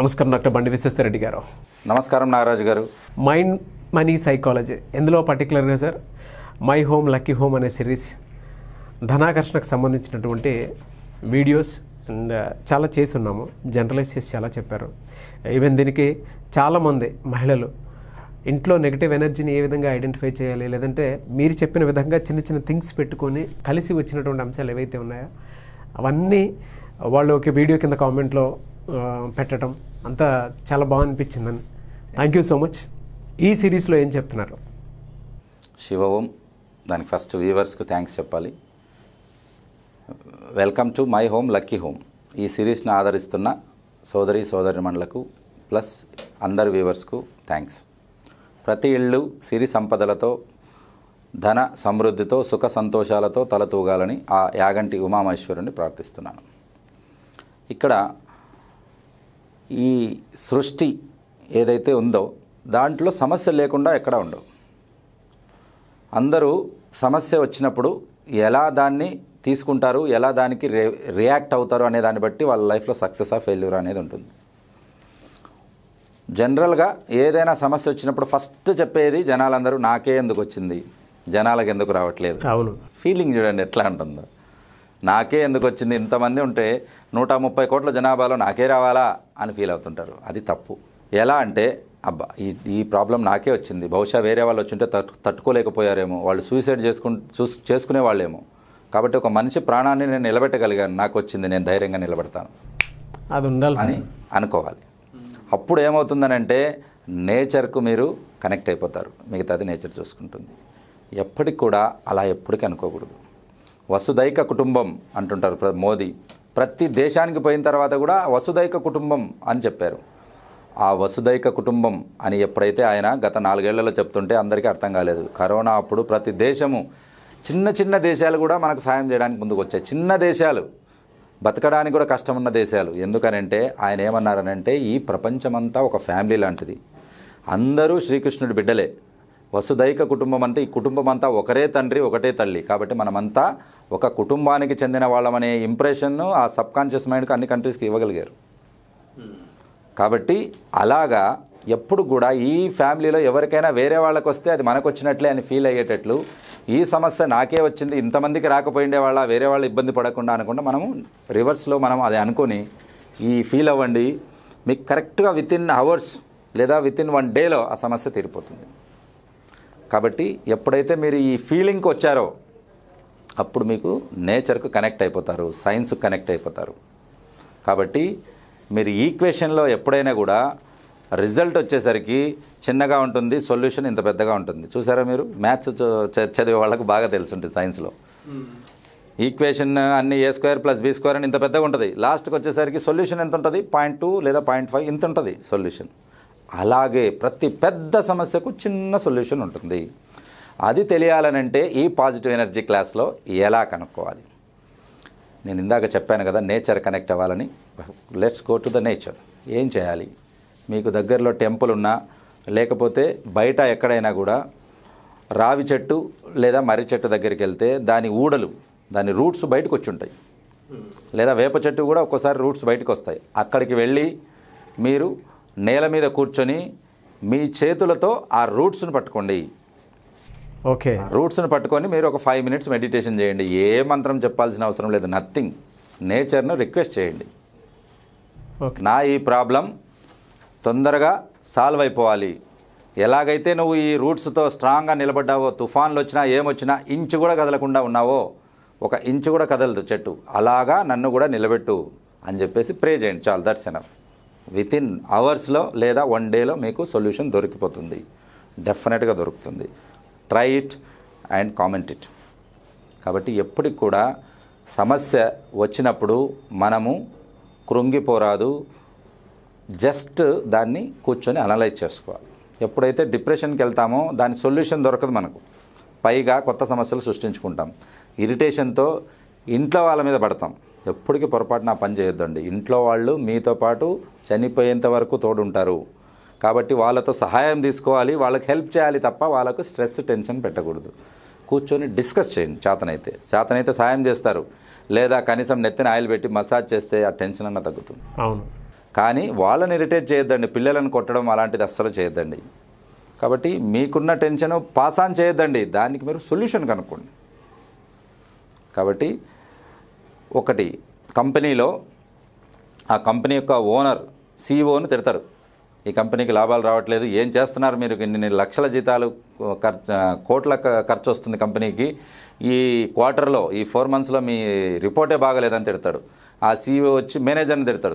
నమస్కారం డాక్టర్ బండి విశ్వేశ్వరరెడ్డి గారు నమస్కారం నాగరాజు గారు మైండ్ మనీ సైకాలజీ ఎందులో పర్టికులర్గా sir my home lucky home అనే సిరీస్ ధనాకర్షణకు సంబంధించినటువంటి వీడియోస్ అండ్ చాలా చేసి ఉన్నాము జనరలైజ్ చేసి చాలా చెప్పారు ఈవెన్ దీనికి చాలామంది మహిళలు ఇంట్లో నెగిటివ్ ఎనర్జీని ఏ విధంగా ఐడెంటిఫై చేయాలి లేదంటే మీరు చెప్పిన విధంగా చిన్న చిన్న థింగ్స్ పెట్టుకొని కలిసి వచ్చినటువంటి అంశాలు ఏవైతే ఉన్నాయో అవన్నీ వాళ్ళు ఒక వీడియో కింద కామెంట్లో ఆ, పెట్టడం అంతా చాలా బాగా అనిపించిందని థ్యాంక్ యూ సో మచ్ ఈ సిరీస్లో ఏం చెప్తున్నారు శివ ఓం దానికి ఫస్ట్ వ్యూవర్స్కి థ్యాంక్స్ చెప్పాలి welcome to my home lucky home ఈ సిరీస్ని ఆదరిస్తున్న సోదరి సోదరిమణులకు ప్లస్ అందరి వ్యూవర్స్కు థ్యాంక్స్ ప్రతి ఇళ్ళు సిరి సంపదలతో ధన సమృద్ధితో సుఖ సంతోషాలతో తలతూగాలని ఆ యాగంటి ఉమామేశ్వరుని ప్రార్థిస్తున్నాను ఇక్కడ ఈ సృష్టి ఏదైతే ఉందో దాంట్లో సమస్య లేకుండా ఎక్కడ ఉండవు అందరూ సమస్య వచ్చినప్పుడు ఎలా దాన్ని తీసుకుంటారు ఎలా దానికి రే రియాక్ట్ అవుతారు అనే దాన్ని బట్టి వాళ్ళ లైఫ్లో సక్సెస్ ఆ ఫెయిల్యూర్ అనేది ఉంటుంది జనరల్గా ఏదైనా సమస్య వచ్చినప్పుడు ఫస్ట్ చెప్పేది జనాలందరూ నాకే ఎందుకు వచ్చింది జనాలకు ఎందుకు రావట్లేదు అవును ఫీలింగ్ చూడండి ఎట్లా ఉంటుందో నాకే ఎందుకు వచ్చింది ఇంతమంది ఉంటే నూట ముప్పై కోట్ల జనాభాలో నాకే రావాలా అని ఫీల్ అవుతుంటారు అది తప్పు ఎలా అంటే అబ్బా ఈ ఈ ప్రాబ్లం నాకే వచ్చింది బహుశా వేరే వాళ్ళు వచ్చింటే తట్టు తట్టుకోలేకపోయారేమో వాళ్ళు సూసైడ్ చేసుకు చూస్ చేసుకునే వాళ్ళేమో కాబట్టి ఒక మనిషి ప్రాణాన్ని నేను నిలబెట్టగలిగాను నాకు వచ్చింది నేను ధైర్యంగా నిలబెడతాను అది ఉండాలి సార్ అని అనుకోవాలి అప్పుడు ఏమవుతుందనంటే నేచర్కు మీరు కనెక్ట్ అయిపోతారు మిగతాది నేచర్ చూసుకుంటుంది ఎప్పటికి కూడా అలా ఎప్పటికీ అనుకోకూడదు వసుదైక కుటుంబం అంటుంటారు ప్ర- మోదీ ప్రతి దేశానికి పోయిన తర్వాత కూడా వసుదైక కుటుంబం అని చెప్పారు ఆ వసుదైక కుటుంబం అని ఎప్పుడైతే ఆయన గత నాలుగేళ్లలో చెప్తుంటే అందరికీ అర్థం కాలేదు కరోనా అప్పుడు ప్రతి దేశము చిన్న చిన్న దేశాలు కూడా మనకు సాయం చేయడానికి ముందుకు వచ్చాయి చిన్న దేశాలు బతకడానికి కూడా కష్టం ఉన్న దేశాలు ఎందుకనంటే ఆయన ఏమన్నారనంటే ఈ ప్రపంచమంతా ఒక ఫ్యామిలీ లాంటిది అందరూ శ్రీకృష్ణుడి బిడ్డలే వసుదైక కుటుంబం అంటే ఈ కుటుంబం అంతా ఒకరే తండ్రి ఒకటే తల్లి కాబట్టి మనమంతా ఒక కుటుంబానికి చెందిన వాళ్ళమనే ఇంప్రెషన్ను ఆ సబ్ కాన్షియస్ మైండ్కి అన్ని కంట్రీస్కి ఇవ్వగలిగారు కాబట్టి అలాగా ఎప్పుడు కూడా ఈ ఫ్యామిలీలో ఎవరికైనా వేరే వాళ్ళకి వస్తే అది మనకు వచ్చినట్లే అని ఫీల్ అయ్యేటట్లు ఈ సమస్య నాకే వచ్చింది ఇంతమందికి రాకపోయిండే వాళ్ళ వేరే వాళ్ళు ఇబ్బంది పడకుండా అనుకుంటే మనము రివర్స్లో మనం అది అనుకొని ఈ ఫీల్ అవ్వండి మీకు కరెక్ట్గా విత్ ఇన్ అవర్స్ లేదా విత్ ఇన్ వన్ డేలో ఆ సమస్య తీరిపోతుంది కాబట్టి ఎప్పుడైతే మీరు ఈ ఫీలింగ్కి వచ్చారో అప్పుడు మీకు నేచర్కు కనెక్ట్ అయిపోతారు సైన్స్కి కనెక్ట్ అయిపోతారు కాబట్టి మీరు ఈక్వేషన్లో ఎప్పుడైనా కూడా రిజల్ట్ వచ్చేసరికి చిన్నగా ఉంటుంది సొల్యూషన్ ఇంత పెద్దగా ఉంటుంది చూసారా మీరు మ్యాథ్స్ చదివే వాళ్ళకు బాగా తెలుసు ఉంటుంది సైన్స్లో ఈక్వేషన్ అన్ని A square plus B square అని ఇంత పెద్దగా ఉంటుంది లాస్ట్కి వచ్చేసరికి సొల్యూషన్ ఎంత ఉంటుంది పాయింట్ టూ లేదా పాయింట్ ఫైవ్ ఇంత ఉంటుంది సొల్యూషన్ అలాగే ప్రతి పెద్ద సమస్యకు చిన్న సొల్యూషన్ ఉంటుంది అది తెలియాలనంటే ఈ పాజిటివ్ ఎనర్జీ క్లాస్లో ఎలా కనుక్కోవాలి నేను ఇందాక చెప్పాను కదా నేచర్ కనెక్ట్ అవ్వాలని let's go to the nature ఏం చేయాలి మీకు దగ్గరలో టెంపుల్ ఉన్నా లేకపోతే బయట ఎక్కడైనా కూడా రావి చెట్టు లేదా మర్రి చెట్టు దగ్గరికి వెళ్తే దాని ఊడలు దాని రూట్స్ బయటకు వచ్చి ఉంటాయి లేదా వేప చెట్టు కూడా ఒక్కోసారి రూట్స్ బయటకు వస్తాయి అక్కడికి వెళ్ళి మీరు నేల మీద కూర్చొని మీ చేతులతో ఆ రూట్స్ను పట్టుకోండి ఓకే రూట్స్ని పట్టుకొని మీరు ఒక ఫైవ్ మినిట్స్ మెడిటేషన్ చేయండి ఏ మంత్రం చెప్పాల్సిన అవసరం లేదు నథింగ్ నేచర్ను రిక్వెస్ట్ చేయండి ఓకే నా ఈ ప్రాబ్లం తొందరగా సాల్వ్ అయిపోవాలి ఎలాగైతే నువ్వు ఈ రూట్స్తో స్ట్రాంగ్గా నిలబడ్డావో తుఫాన్లు వచ్చినా ఏమొచ్చినా ఇంచు కూడా కదలకుండా ఉన్నావో ఒక ఇంచు కూడా కదలదు చెట్టు అలాగా నన్ను కూడా నిలబెట్టు అని చెప్పేసి ప్రే చేయండి చాలు దట్స్ ఎనఫ్ విత్ ఇన్ అవర్స్లో లేదా వన్ డేలో మీకు సొల్యూషన్ దొరికిపోతుంది డెఫినెట్గా దొరుకుతుంది try it and comment it కాబట్టి ఎప్పటికి కూడా సమస్య వచ్చినప్పుడు మనము కృంగిపోరాదు జస్ట్ దాన్ని కూర్చొని అనలైజ్ చేసుకోవాలి ఎప్పుడైతే డిప్రెషన్కి వెళ్తామో దాని సొల్యూషన్ దొరకదు మనకు పైగా కొత్త సమస్యలు సృష్టించుకుంటాం ఇరిటేషన్తో ఇంట్లో వాళ్ళ మీద పడతాం ఎప్పటికీ పొరపాటున ఆ పని చేయొద్దండి ఇంట్లో వాళ్ళు మీతో పాటు చనిపోయేంత వరకు తోడుంటారు కాబట్టి వాళ్ళతో సహాయం తీసుకోవాలి వాళ్ళకి హెల్ప్ చేయాలి తప్ప వాళ్ళకు స్ట్రెస్ టెన్షన్ పెట్టకూడదు కూర్చొని డిస్కస్ చేయండి చేతనైతే చేతనైతే సహాయం చేస్తారు లేదా కనీసం నెత్తిన ఆయిల్ పెట్టి మసాజ్ చేస్తే ఆ టెన్షన్ అన్న తగ్గుతుంది అవును కానీ వాళ్ళని ఇరిటేట్ చేయొద్దండి పిల్లలను కొట్టడం అలాంటిది అస్సలు చేయొద్దండి కాబట్టి మీకున్న టెన్షన్ పాస్ ఆన్ చేయొద్దండి దానికి మీరు సొల్యూషన్ కనుక్కోండి కాబట్టి ఒకటి కంపెనీలో ఆ కంపెనీ యొక్క ఓనర్ సీఈఓని తిడతారు ఈ కంపెనీకి లాభాలు రావట్లేదు ఏం చేస్తున్నారు మీరు ఇన్ని లక్షల జీతాలు ఖర్చు కోట్ల ఖ- ఖర్చు వస్తుంది కంపెనీకి ఈ క్వార్టర్లో ఈ ఫోర్ మంత్స్లో మీ రిపోర్టే బాగలేదని తిడతాడు ఆ సీఈఓ వచ్చి మేనేజర్ని తిడతాడు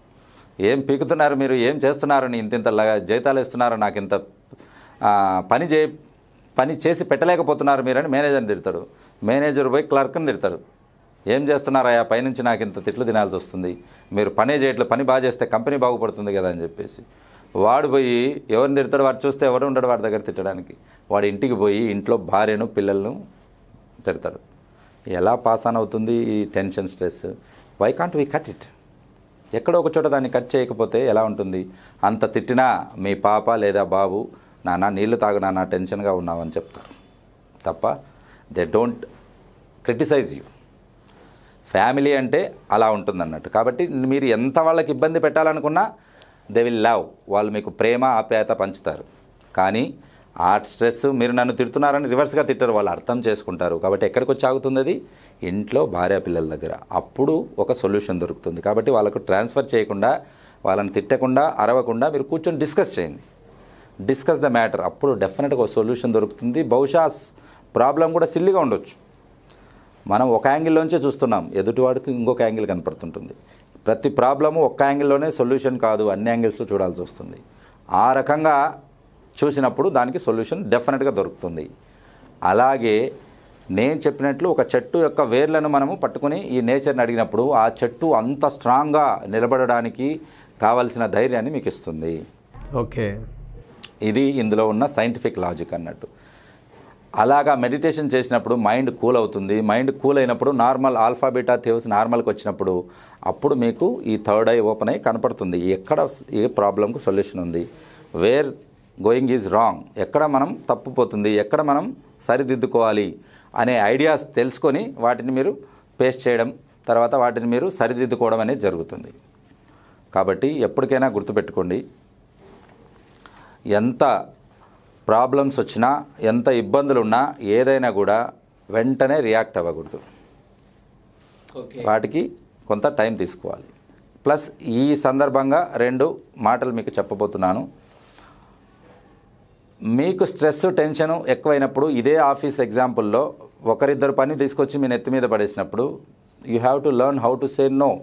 ఏం పీకుతున్నారు మీరు ఏం చేస్తున్నారని ఇంత ఇంత ల- జీతాలు ఇస్తున్నారు నాకు ఇంత ఆ, పని చే పని చేసి పెట్టలేకపోతున్నారు మీరని మేనేజర్ని తిడతాడు మేనేజర్ పోయి క్లర్క్ని తిడతాడు ఏం చేస్తున్నారయ్యా పైనుంచి నాకు ఇంత తిట్లు తినాల్సి వస్తుంది మీరు పనే చేయట్లేదు పని బాగా చేస్తే కంపెనీ బాగుపడుతుంది కదా అని చెప్పేసి వాడు పోయి ఎవరిని తిడతాడు వాడు చూస్తే ఎవరు ఉండడు వాడి దగ్గర తిట్టడానికి వాడి ఇంటికి పోయి ఇంట్లో భార్యను పిల్లలను తిడతాడు ఎలా పాస్ ఆన్ అవుతుంది ఈ tension stress why can't we cut it ఎక్కడో ఒక చోట దాన్ని కట్ చేయకపోతే ఎలా ఉంటుంది అంత తిట్టినా మీ పాప లేదా బాబు నాన్న నీళ్లు తాగు నాన్న టెన్షన్గా ఉన్నావని చెప్తారు తప్ప they don't criticize you family అంటే అలా ఉంటుంది అన్నట్టు కాబట్టి మీరు ఎంత వాళ్ళకి ఇబ్బంది పెట్టాలనుకున్నా దే విల్ లవ్ వాళ్ళు మీకు ప్రేమ ఆప్యాయత పంచుతారు కానీ ఆ స్ట్రెస్ మీరు నన్ను తిడుతున్నారని రివర్స్గా తిట్టరు వాళ్ళు అర్థం చేసుకుంటారు కాబట్టి ఎక్కడికి వచ్చి ఆగుతుంది అది ఇంట్లో భార్య పిల్లల దగ్గర అప్పుడు ఒక సొల్యూషన్ దొరుకుతుంది కాబట్టి వాళ్ళకు ట్రాన్స్ఫర్ చేయకుండా వాళ్ళని తిట్టకుండా అరవకుండా మీరు కూర్చొని డిస్కస్ చేయండి డిస్కస్ ద మ్యాటర్ అప్పుడు డెఫినెట్గా ఒక సొల్యూషన్ దొరుకుతుంది బహుశా ప్రాబ్లం కూడా సిల్లిగా ఉండొచ్చు మనం ఒక యాంగిల్లోంచే చూస్తున్నాం ఎదుటివాడికి ఇంకొక యాంగిల్ కనపడుతుంటుంది ప్రతి ప్రాబ్లము ఒక్క యాంగిల్లోనే సొల్యూషన్ కాదు అన్ని యాంగిల్స్లో చూడాల్సి వస్తుంది ఆ రకంగా చూసినప్పుడు దానికి సొల్యూషన్ డెఫినెట్గా దొరుకుతుంది అలాగే నేను చెప్పినట్లు ఒక చెట్టు యొక్క వేర్లను మనము పట్టుకుని ఈ నేచర్ని అడిగినప్పుడు ఆ చెట్టు అంత స్ట్రాంగ్గా నిలబడడానికి కావలసిన ధైర్యాన్ని మీకు ఇస్తుంది ఓకే ఇది ఇందులో ఉన్న సైంటిఫిక్ లాజిక్ అన్నట్టు అలాగా మెడిటేషన్ చేసినప్పుడు మైండ్ కూల్ అవుతుంది మైండ్ కూల్ అయినప్పుడు నార్మల్ ఆల్ఫాబీటా థియోస్ నార్మల్కి వచ్చినప్పుడు అప్పుడు మీకు ఈ థర్డ్ ఐ ఓపెన్ అయ్యి కనపడుతుంది ఎక్కడ ఏ ప్రాబ్లంకు సొల్యూషన్ ఉంది వేర్ గోయింగ్ ఈజ్ రాంగ్ ఎక్కడ మనం తప్పుపోతుంది ఎక్కడ మనం సరిదిద్దుకోవాలి అనే ఐడియాస్ తెలుసుకొని వాటిని మీరు పేస్ట్ చేయడం తర్వాత వాటిని మీరు సరిదిద్దుకోవడం అనేది జరుగుతుంది కాబట్టి ఎప్పటికైనా గుర్తుపెట్టుకోండి ఎంత ప్రాబ్లమ్స్ వచ్చినా ఎంత ఇబ్బందులు ఉన్నా ఏదైనా కూడా వెంటనే రియాక్ట్ అవ్వకూడదు వాటికి కొంత టైం తీసుకోవాలి ప్లస్ ఈ సందర్భంగా రెండు మాటలు మీకు చెప్పబోతున్నాను మీకు స్ట్రెస్ టెన్షన్ ఎక్కువైనప్పుడు ఇదే ఆఫీస్ ఎగ్జాంపుల్లో ఒకరిద్దరు పని తీసుకొచ్చి మీ నెత్తి మీద పడేసినప్పుడు you have to learn how to say no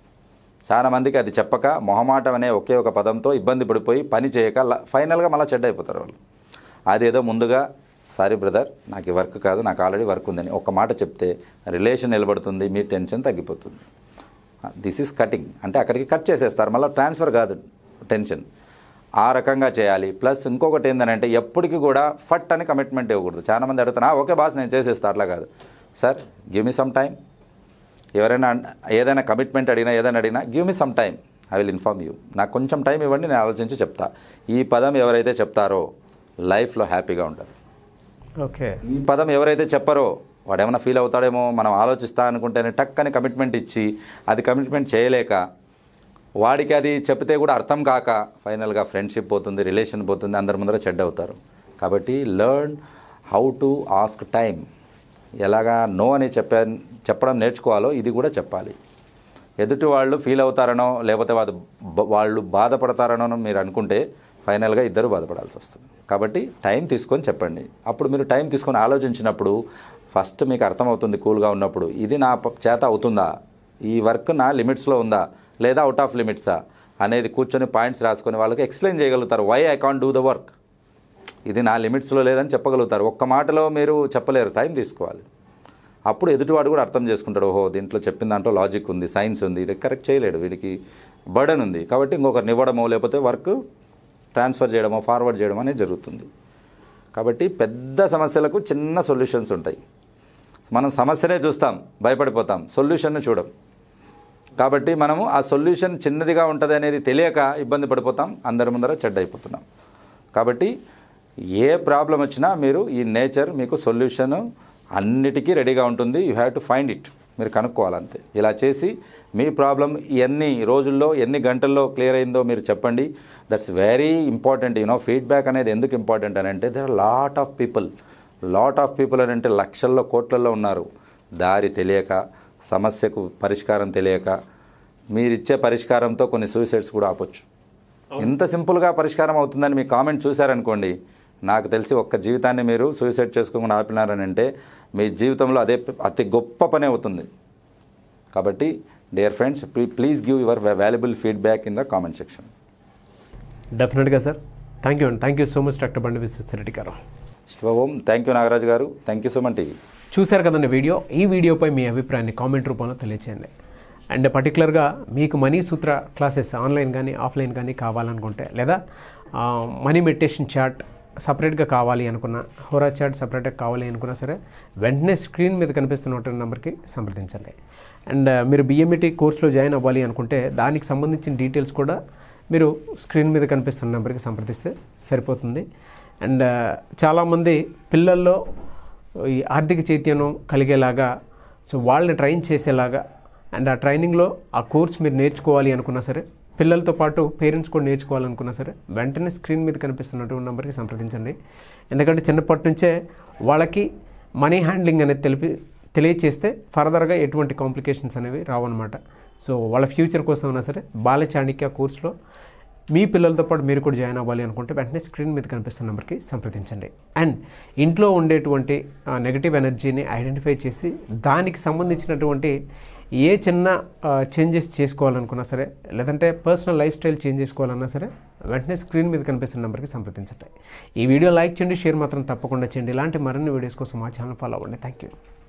చాలా మందికి అది చెప్పక మొహమాటం అనే ఒకే ఒక పదంతో ఇబ్బంది పడిపోయి పని చేయక ల- ఫైనల్గా మళ్ళీ చెడ్డ అయిపోతారు వాళ్ళు అదేదో ముందుగా సారీ బ్రదర్ నాకు ఈ వర్క్ కాదు నాకు ఆల్రెడీ వర్క్ ఉందని ఒక మాట చెప్తే రిలేషన్ నిలబడుతుంది మీ టెన్షన్ తగ్గిపోతుంది దిస్ ఈస్ కటింగ్ అంటే అక్కడికి కట్ చేసేస్తారు మళ్ళీ ట్రాన్స్ఫర్ కాదు టెన్షన్ ఆ రకంగా చేయాలి ప్లస్ ఇంకొకటి ఏంటంటే ఎప్పటికీ కూడా ఫట్ అని కమిట్మెంట్ ఇవ్వకూడదు చాలా మంది అడుగుతున్నా ఓకే బాస్ నేను చేసేస్తా అట్లా కాదు sir give me some time ఎవరైనా అన్- ఏదైనా కమిట్మెంట్ అడిగినా ఏదైనా అడిగినా give me some time I will inform you నాకు కొంచెం టైం ఇవ్వండి నేను ఆలోచించి చెప్తా ఈ పదం ఎవరైతే చెప్తారో లైఫ్లో హ్యాపీగా ఉంటారు ఓకే ఈ పదం ఎవరైతే చెప్పరో వాడు ఏమైనా ఫీల్ అవుతాడేమో మనం ఆలోచిస్తా అనుకుంటేనే టక్ అని కమిట్మెంట్ ఇచ్చి అది కమిట్మెంట్ చేయలేక వాడికి అది చెప్తే కూడా అర్థం కాక ఫైనల్గా ఫ్రెండ్షిప్ పోతుంది రిలేషన్ పోతుంది అందరి ముందర చెడ్డ అవుతారు కాబట్టి learn how to ask time ఎలాగా నో అని చెప్పా చెప్పడం నేర్చుకోవాలో ఇది కూడా చెప్పాలి ఎదుటి వాళ్ళు ఫీల్ అవుతారనో లేకపోతే వాళ్ళు బ- వాళ్ళు బాధపడతారనో మీరు అనుకుంటే ఫైనల్గా ఇద్దరు బాధపడాల్సి వస్తుంది కాబట్టి టైం తీసుకొని చెప్పండి అప్పుడు మీరు టైం తీసుకొని ఆలోచించినప్పుడు ఫస్ట్ మీకు అర్థమవుతుంది కూల్గా ఉన్నప్పుడు ఇది నా ప- చేత అవుతుందా ఈ వర్క్ నా లిమిట్స్లో ఉందా లేదా అవుట్ ఆఫ్ లిమిట్సా అనేది కూర్చొని పాయింట్స్ రాసుకొని వాళ్ళకి ఎక్స్ప్లెయిన్ చేయగలుగుతారు why I can't do the work ఇది నా లిమిట్స్లో లేదని చెప్పగలుగుతారు ఒక్క మాటలో మీరు చెప్పలేరు టైం తీసుకోవాలి అప్పుడు ఎదుటివాడు కూడా అర్థం చేసుకుంటాడు ఓహో దీంట్లో చెప్పిన దాంట్లో లాజిక్ ఉంది సైన్స్ ఉంది ఇది కరెక్ట్ చేయలేడు వీడికి బర్డన్ ఉంది కాబట్టి ఇంకొకరిని ఇవ్వడమో లేకపోతే వర్క్ ట్రాన్స్ఫర్ చేయడమో ఫార్వర్డ్ చేయడమో అనేది జరుగుతుంది కాబట్టి పెద్ద సమస్యలకు చిన్న సొల్యూషన్స్ ఉంటాయి మనం సమస్యనే చూస్తాం భయపడిపోతాం సొల్యూషన్ను చూడం కాబట్టి మనము ఆ సొల్యూషన్ చిన్నదిగా ఉంటుంది అనేది తెలియక ఇబ్బంది పడిపోతాం అందరి ముందర చెడ్డ అయిపోతున్నాం కాబట్టి ఏ ప్రాబ్లం వచ్చినా మీరు ఈ నేచర్ మీకు సొల్యూషన్ అన్నిటికీ రెడీగా ఉంటుంది you have to find it మీరు కనుక్కోవాలంతే ఇలా చేసి మీ ప్రాబ్లం ఎన్ని రోజుల్లో ఎన్ని గంటల్లో క్లియర్ అయిందో మీరు చెప్పండి that's very important you know feedback అనేది ఎందుకు ఇంపార్టెంట్ అని అంటే there are lot of people lot of people అని అంటే లక్షల్లో కోట్లలో ఉన్నారు దారి తెలియక సమస్యకు పరిష్కారం తెలియక మీరిచ్చే పరిష్కారంతో కొన్ని సూసైడ్స్ కూడా ఆపొచ్చు ఇంత సింపుల్గా పరిష్కారం అవుతుందని మీ కామెంట్ చూశారనుకోండి నాకు తెలిసి ఒక్క జీవితాన్ని మీరు సూసైడ్ చేసుకోకుండా ఆపినారని అంటే మీ జీవితంలో అదే అతి గొప్ప పని అవుతుంది కాబట్టి dear friends please give your valuable feedback in the comment section డెఫినెట్గా సార్ థ్యాంక్ యూ అండి thank you so much doctor Bandi Vishwareddy గారు శివ ఓం థ్యాంక్ యూ నాగరాజు గారు thank you so much TV చూశారు కదండి వీడియో ఈ వీడియోపై మీ అభిప్రాయాన్ని కామెంట్ రూపంలో తెలియచేయండి అండ్ పర్టికులర్గా మీకు మనీ సూత్ర క్లాసెస్ ఆన్లైన్ కానీ ఆఫ్లైన్ కానీ కావాలనుకుంటే లేదా ఆ, మనీ మెడిటేషన్ చాట్ సపరేట్గా కావాలి అనుకున్న హోరా చాట్ సపరేట్గా కావాలి అనుకున్నా సరే వెంటనే స్క్రీన్ మీద కనిపిస్తున్నటువంటి నెంబర్కి సంప్రదించండి అండ్ మీరు బిఎంఈటీ కోర్సులో జాయిన్ అవ్వాలి అనుకుంటే దానికి సంబంధించిన డీటెయిల్స్ కూడా మీరు స్క్రీన్ మీద కనిపిస్తున్న నెంబర్కి సంప్రదిస్తే సరిపోతుంది అండ్ చాలామంది పిల్లల్లో ఈ ఆర్థిక చైతన్యం కలిగేలాగా సో వాళ్ళని ట్రైన్ చేసేలాగా అండ్ ఆ ట్రైనింగ్లో ఆ కోర్స్ మీరు నేర్చుకోవాలి అనుకున్నా సరే పిల్లలతో పాటు పేరెంట్స్ కూడా నేర్చుకోవాలనుకున్నా సరే వెంటనే స్క్రీన్ మీద కనిపిస్తున్నటువంటి నెంబర్కి సంప్రదించండి ఎందుకంటే చిన్నప్పటి నుంచే వాళ్ళకి మనీ హ్యాండ్లింగ్ అనేది తెలిపి తెలియచేస్తే ఫర్దర్గా ఎటువంటి కాంప్లికేషన్స్ అనేవి రావన్నమాట సో వాళ్ళ ఫ్యూచర్ కోసం అయినా సరే బాల చాణిక్య కోర్సులో మీ పిల్లలతో పాటు మీరు కూడా జాయిన్ అవ్వాలి అనుకుంటే వెంటనే స్క్రీన్ మీద కనిపిస్తున్న నెంబర్కి సంప్రదించండి అండ్ ఇంట్లో ఉండేటువంటి నెగటివ్ ఎనర్జీని ఐడెంటిఫై చేసి దానికి సంబంధించినటువంటి ఏ చిన్న చేంజెస్ చేసుకోవాలనుకున్నా సరే లేదంటే పర్సనల్ లైఫ్ స్టైల్ చేంజ్ చేసుకోవాలన్నా సరే వెంటనే స్క్రీన్ మీద కనిపిస్తున్న నెంబర్కి సంప్రదించండి ఈ వీడియో లైక్ చేయండి షేర్ మాత్రం తప్పకుండా చేయండి ఇలాంటి మరిన్ని వీడియోస్ కోసం మా ఛానల్ ఫాలో అవ్వండి థ్యాంక్ యూ